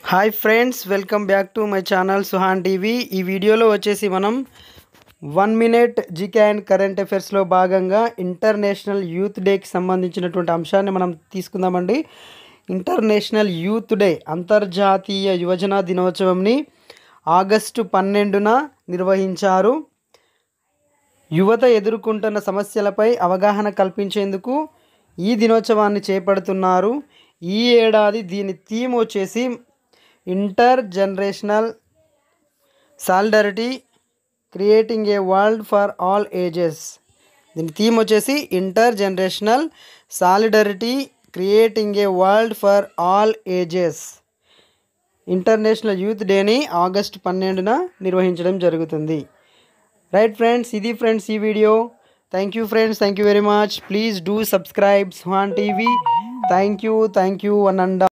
hi friends welcome back to my channel Suhan TV ఈ వీడియోలో వచ్చేసి మనం one minute GK and current అఫైర్స్లో భాగంగా ఇంటర్నేషనల్ యూత్ డేకి సంబంధించినటువంటి అంశాన్ని మనం తీసుకుందామండి ఇంటర్నేషనల్ యూత్ డే అంతర్జాతీయ యువజన దినోత్సవంని ఆగస్టు పన్నెండున నిర్వహించారు యువత ఎదుర్కొంటున్న సమస్యలపై అవగాహన కల్పించేందుకు ఈ దినోత్సవాన్ని చేపడుతున్నారు ఈ ఏడాది దీని థీమ్ వచ్చేసి intergenerational solidarity creating a world for all ages దీని థీమ్ వచ్చేసి intergenerational solidarity creating a world for all ages international youth డేని ఆగస్ట్ పన్నెండున నిర్వహించడం జరుగుతుంది రైట్ ఫ్రెండ్స్ ఇది ఫ్రెండ్స్ ఈ video thank you friends thank you very much please do subscribe Suhan TV thank you thank you one and